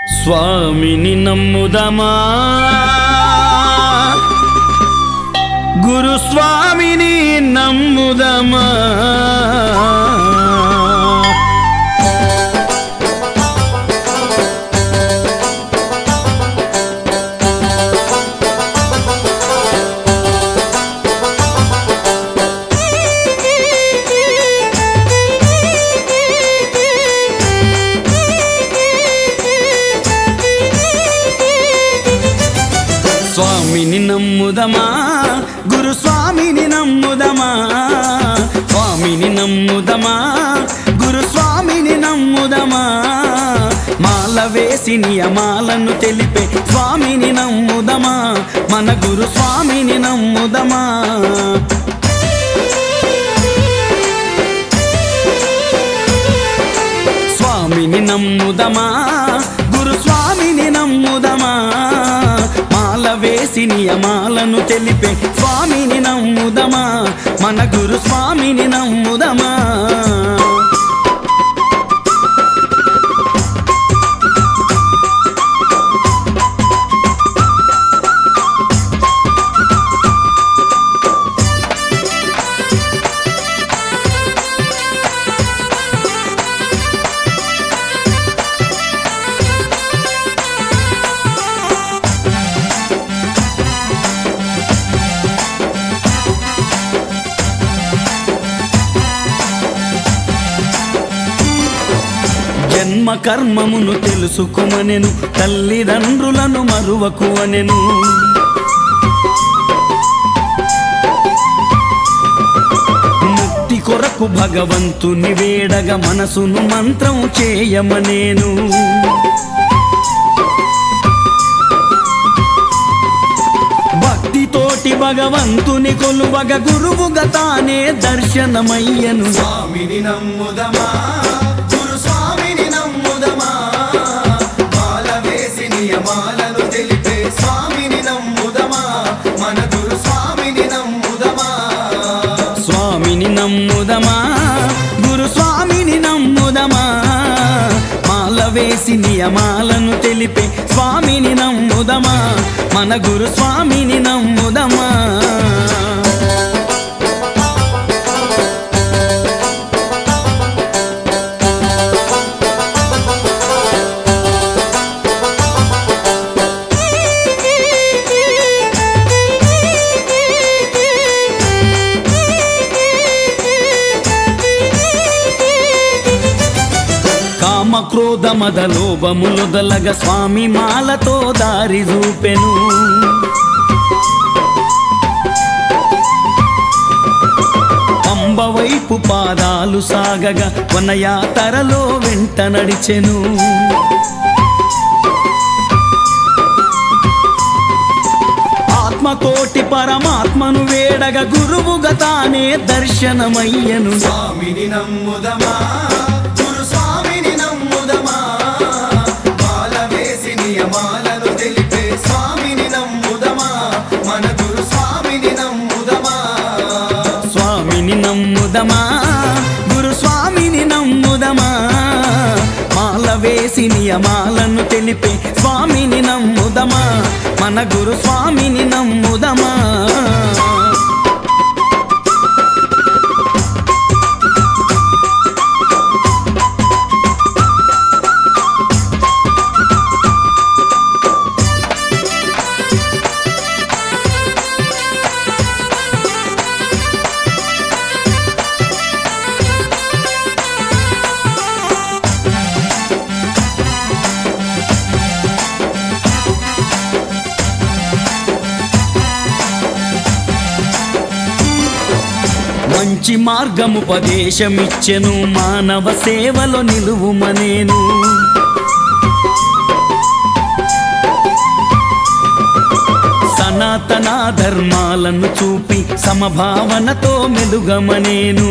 స్వామిని నమ్ముదమా గురు స్వామిని నమ్ముదమా స్వామిని నమ్ముదమా గురు స్వామిని నమ్ముదమా స్వామిని నమ్ముదమా గురు స్వామిని నమ్ముదమా మాల వేసి నియమాలను తెలిపే స్వామిని నమ్ముదమా మన గురు స్వామిని నమ్ముదమా స్వామిని నమ్ముదమా గురు స్వామిని నమ్ముదమా మాల వేసి నియమాలను తెలిపే స్వామిని నమ్ముదమా మన గురు స్వామిని నమ్ముదమా జన్మ కర్మమును తెలుసుకుమనెను తల్లిదండ్రులను మరువకు అనెను ముక్తి కొరకు భగవంతుని వేడగ మనసును మంత్రం చేయమనేను భక్తితోటి భగవంతుని కొలువగ గురువుగా తానే దర్శనమయ్యను స్వామిని నమ్ముదమా గురు స్వామిని నమ్ముదమా మాల వేసి నియమాలను తెలిపే స్వామిని నమ్ముదమా మన గురు స్వామిని నమ్ముదమా స్వామిని నమ్ముదమా గురు స్వామిని నమ్ముదమా మాల వేసి నియమాలను తెలిపే స్వామిని నమ్ముదమా మన గురు స్వామిని నమ్ముదమా కామ క్రోధ మద లోభములొదలగ స్వామి మాలతో దారి చూపెను పంబ వైపు పాదాలు సాగగా వనయాతరలో వెంట నడిచెను ఆత్మతోటి పరమాత్మను వేడగ గురువుగా తానే దర్శనమయ్యను స్వామిని నమ్ముదమా గురు స్వామిని నమ్ముదమా మాల వేసి నియమాలను తెలిపే స్వామిని నమ్ముదమా మన గురు స్వామిని నమ్ముదమా స్వామిని నమ్ముదమా గురు స్వామిని నమ్ముదమా మాల వేసి నియమాలను తెలిపే స్వామిని నమ్ముదమా మన గురు స్వామిని నమ్ముదమా మంచి మార్గముపదేశమిచ్చెను మానవ సేవలో నిలువుమనేను సనాతన ధర్మాలను చూపి సమభావనతో మెలుగమనేను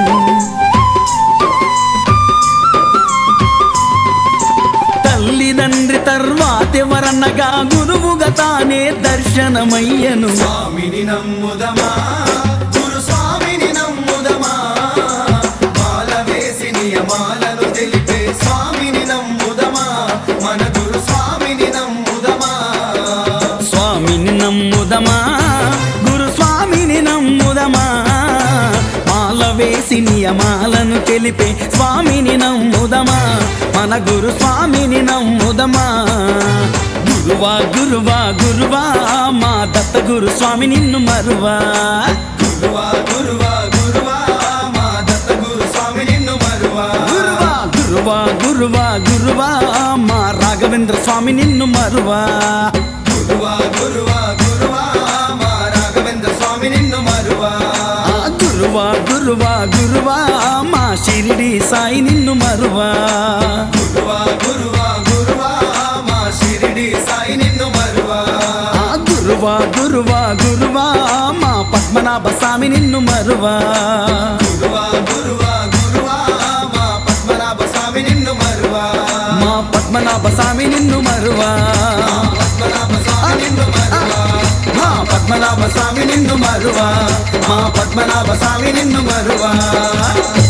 తల్లిదండ్రి తర్వాతెవరన్నగా గురువుగా తానే దర్శనమయ్యను స్వామిని నమ్ముదమా గురు స్వామిని నమ్ముదమా మాల వేసి నియమాలను తెలిపే స్వామిని నమ్ముదమా మన గురు తెలిపే స్వామిని నమ్ముదమా మన గురు స్వామిని నమ్ముదమా గురువా గురువా గురువా మా దత్త గురు స్వామి నిన్ను మరువా గురువా గురువా గురువా మా దత్త గురు స్వామి నిన్ను మరువా గురువా గురువా గురువా గురువా మా రాఘవేంద్ర స్వామి నిన్ను మరువా గురువా గురువా గురువా మా రాఘవేంద్ర స్వామి నిన్ను మరువా ఆ గురువా గురువా గురువా మా షిరిడి సాయి నిన్ను మరువా గురువా గురువా గురువా మా షిరిడి సాయి నిన్ను మరువా ఆ గురువా గురువా గురువా మా పద్మనాభ స్వామి నిన్ను మరువా గురువా గురువా గురువా మా పద్మనాభ స్వామి నిన్ను మరువా మా పద్మనాభ స్వామి నిన్ను మరువా పద్మనాభ స్వామి నిన్ను మరువా మా పద్మనాభ స్వామి నిన్ను మరువా మా పద్మనాభ స్వామి నిన్ను మరువా